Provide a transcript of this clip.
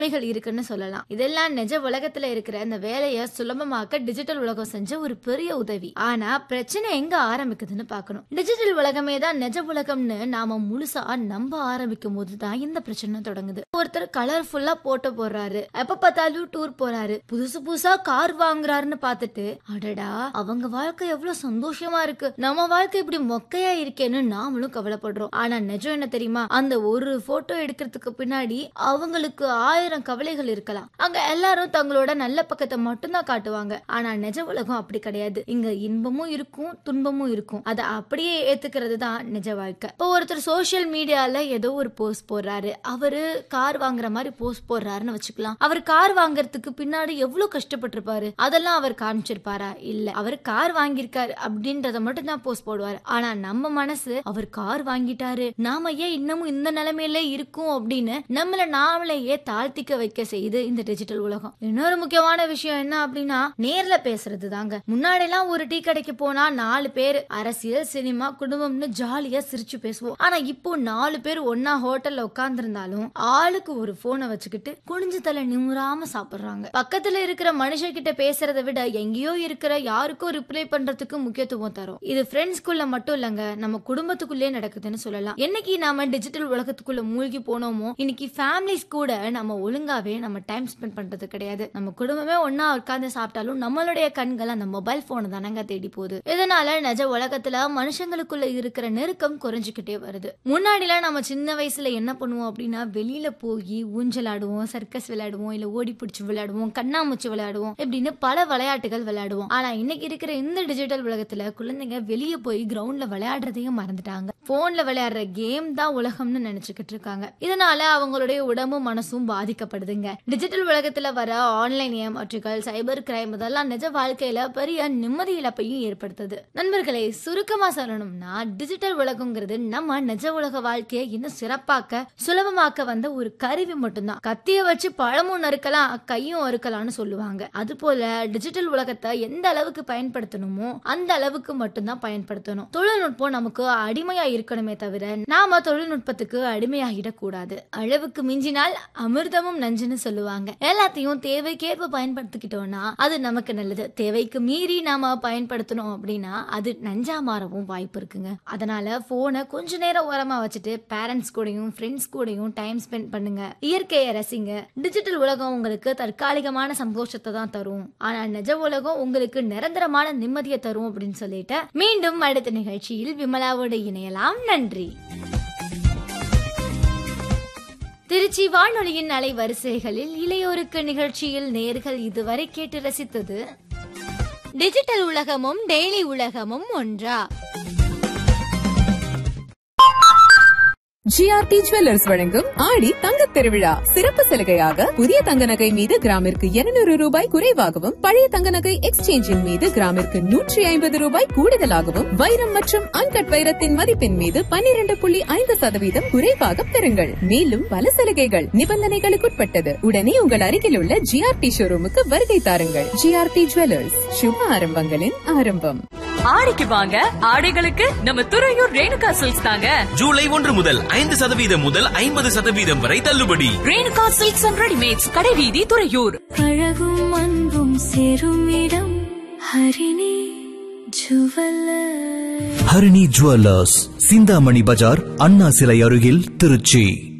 நன்மைகள் இருக்குன்னு சொல்லலாம் இதெல்லாம் நிஜ உலகத்துல இருக்கிற இந்த வேலையை சுலபமாக்க டிஜிட்டல் உலகம் செஞ்ச ஒரு பெரிய உதவி ஆனா பிரச்சனை எங்க ஆரம்பிக்குதுன்னு பார்க்கணும் டிஜிட்டல் உலகமே தான் நிஜ உலகம்னு நாம முழுசா நம்ப ஆரம்பிக்கும் போது தான் இந்த பிரச்சனை தொடங்குது ஒருத்தர் கலர்ஃபுல்லா போட்டோ போடுறாரு எப்ப பார்த்தாலும் டூர் போறாரு புதுசு புதுசா கார் வாங்குறாருன்னு பார்த்துட்டு அடடா அவங்க வாழ்க்கை எவ்வளவு சந்தோஷமா இருக்கு நம்ம வாழ்க்கை இப்படி மொக்கையா இருக்கேன்னு நாமளும் கவலைப்படுறோம் ஆனா நிஜம் என்ன தெரியுமா அந்த ஒரு போட்டோ எடுக்கிறதுக்கு பின்னாடி அவங்களுக்கு ஆயிரம் கவலைகள் இருக்கலாம் அங்க எல்லாரும் தங்களோட நல்ல பக்கத்தை மட்டும்தான் காட்டுவாங்க ஆனா நிஜ உலகம் அப்படி கிடையாது இங்க இன்பமும் இருக்கும் துன்பமும் இருக்கும் அதை அப்படியே ஏத்துக்கிறது தான் நிஜ வாழ்க்கை இப்போ ஒருத்தர் சோஷியல் மீடியால ஏதோ ஒரு போஸ்ட் போடுறாரு அவரு கார் வாங்குற மாதிரி போஸ்ட் போடுறாருன்னு வச்சுக்கலாம் அவர் கார் வாங்குறதுக்கு பின்னாடி எவ்வளவு கஷ்டப்பட்டிருப்பாரு அதெல்லாம் அவர் காமிச்சிருப்பாரா இல்ல அவர் கார் வாங்கியிருக்காரு அப்படின்றத மட்டும் தான் போஸ்ட் போடுவாரு ஆனா நம்ம மனசு அவர் கார் வாங்கிட்டாரு நாம ஏன் இன்னமும் இந்த நிலைமையில இருக்கும் அப்படின்னு நம்மள நாமளையே தாழ்த்திக்க வைக்க செய்யுது இந்த டிஜிட்டல் உலகம் இன்னொரு முக்கியமான விஷயம் என்ன அப்படின்னா நேர்ல பேசுறது தாங்க முன்னாடி எல்லாம் ஒரு டீ கடைக்கு போனா நாலு பேர் அரசியல் சினிமா குடும்பம்னு ஜாலியா சிரிச்சு பேசுவோம் ஆனா இப்போ நாலு பேர் ஒன்னா ஹோட்டல்ல உட்கார்ந்திருந்தாலும் ஆளுக்கு ஒரு போனை வச்சுக்கிட்டு குனிஞ்சு தலை நிமிராம சாப்பிடுறாங்க பக்கத்துல இருக்கிற மனுஷகிட்ட பேசுறதை விட எங்கேயோ இருக்கிற யாருக்கும் ரிப்ளை பண்றதுக்கு முக்கியத்துவம் தரும் இது ஃப்ரெண்ட்ஸ்குள்ள மட்டும் இல்லங்க நம்ம குடும்பத்துக்குள்ளே நடக்குதுன்னு சொல்லலாம் என்னைக்கு நாம டிஜிட்டல் உலகத்துக்குள்ள மூழ்கி போனோமோ இன்னைக்கு ஃபேமிலிஸ் கூட நம்ம ஒழுங்காவே நம்ம டைம் ஸ்பெண்ட் பண்றது கிடையாது நம்ம குடும்பமே ஒன்னா உட்கார்ந்து சாப்பிட்டாலும் நம்மளுடைய கண்கள் அந்த மொபைல் போன் தானங்க தேடி போகுது இதனால நிஜ உலகத்துல மனுஷங்களுக்குள்ள இருக்கிற நெருக்கம் குறைஞ்சுக்கிட்டே வருது முன்னாடிலாம் நம்ம சின்ன வயசுல என்ன பண்ணுவோம் அப்படின்னா வெளியில போய் ஊஞ்சல் ஆடுவோம் சர்க்கஸ் விளையாடுவோம் இல்ல ஓடி பிடிச்சி விளையாடுவோம் கண்ணாமூச்சி விளையாடுவோம் இப்படின்னு பல விளையாட்டுகள் விளையாடுவோம் ஆனா இன்னைக்கு இருக்கிற இந்த டிஜிட்டல் உலகத்துல குழந்தைங்க வெளியே போய் கிரவுண்ட்ல விளையாடுறதையும் மறந்துட்டாங்க போன்ல விளையாடுற கேம் தான் உலகம்னு நினைச்சுக்கிட்டு இருக்காங்க இதனால அவங்களுடைய உடம்பும் மனசும் பாதிக்கப்படுதுங்க டிஜிட்டல் உலகத்துல வர ஆன்லைன் ஏமாற்றுகள் சைபர் கிரைம் இதெல்லாம் நிஜ வாழ்க்கையில பெரிய நிம்மதி இழப்பையும் ஏற்படுத்துது நண்பர்களே சுருக்கமா சொல்லணும்னா டிஜிட்டல் உலகங்கிறது நம்ம நிஜ உலக வாழ்க்கையை இன்னும் சிறப்பாக்க சுலபமாக்க வந்த ஒரு கருவி மட்டும்தான் கத்திய வச்சு பழமும் நறுக்கலாம் கையும் அறுக்கலாம்னு சொல்லுவாங்க அது போல டிஜிட்டல் உலகத்தை எந்த அளவுக்கு பயன்படுத்தணுமோ அந்த அளவுக்கு மட்டும்தான் பயன்படுத்தணும் தொழில்நுட்பம் நமக்கு அடிமையா இருக்கணுமே தவிர நாம தொழில்நுட்பத்துக்கு அடிமையாகிடக் கூடாது அளவுக்கு மிஞ்சினால் அமிர்தமும் நஞ்சுன்னு சொல்லுவாங்க எல்லாத்தையும் தேவைக்கேற்ப பயன்படுத்திக்கிட்டோம்னா அது நமக்கு நல்லது தேவைக்கு மீறி நாம பயன்படுத்தணும் அப்படின்னா அது நஞ்சா மாறவும் வாய்ப்பு இருக்குங்க அதனால போனை கொஞ்ச நேரம் ஓரமா வச்சுட்டு பேரண்ட்ஸ் கூடயும் ஃப்ரெண்ட்ஸ் கூடயும் டைம் ஸ்பெண்ட் பண்ணுங்க இயற்கையை ரசிங்க டிஜிட்டல் உலகம் உங்களுக்கு தற்காலிகமான சந்தோஷத்தை தான் தரும் ஆனா நிஜ உலகம் உங்களுக்கு நிரந்தரமான நிம்மதியை தரும் அப்படின்னு சொல்லிட்டு மீண்டும் அடுத்த நிகழ்ச்சியில் விமலாவோடு இணையலாம் நன்றி திருச்சி வானொலியின் அலை வரிசைகளில் இளையோருக்கு நிகழ்ச்சியில் நேர்கள் இதுவரை கேட்டு ரசித்தது டிஜிட்டல் உலகமும் டெய்லி உலகமும் ஒன்றா ஜிஆர்டி ஜுவல்லர்ஸ் வழங்கும் ஆடி தங்க திருவிழா சிறப்பு சலுகையாக புதிய தங்க நகை மீது கிராமிற்கு 200 ரூபாய் குறைவாகவும் பழைய தங்க நகை எக்ஸ்சேஞ்சின் மீது கிராமிற்கு நூற்றி ஐம்பது ரூபாய் கூடுதலாகவும் வைரம் மற்றும் அன்கட் வைரத்தின் மதிப்பின் மீது 12.5% புள்ளி ஐந்து சதவீதம் குறைவாக பெறுங்கள் மேலும் பல சலுகைகள் நிபந்தனைகளுக்குட்பட்டது உடனே உங்கள் அருகில் உள்ள ஜிஆர்டி ஷோரூமுக்கு வருகை தாருங்கள் ஜிஆர்டி ஜுவல்லர்ஸ் சுப ஆரம்பங்களின் ஆரம்பம் ஆடிக்கு வாங்க ஆடைகளுக்கு நம்ம துறையூர் ரேணுகா சில்க்ஸ் தாங்க ஜூலை ஒன்று முதல் ஐந்து சதவீதம் முதல் ஐம்பது சதவீதம் வரை தள்ளுபடி ரேணுகா சில்க்ஸ் அண்ட் ரெடிமேட்ஸ் கடைவீதி துறையூர் அழகும் அன்பும் சேரும் இடம் ஹரிணி ஜுவல்லர் ஹரிணி ஜுவல்லர்ஸ் சிந்தாமணி பஜார் அண்ணா சிலை அருகில் திருச்சி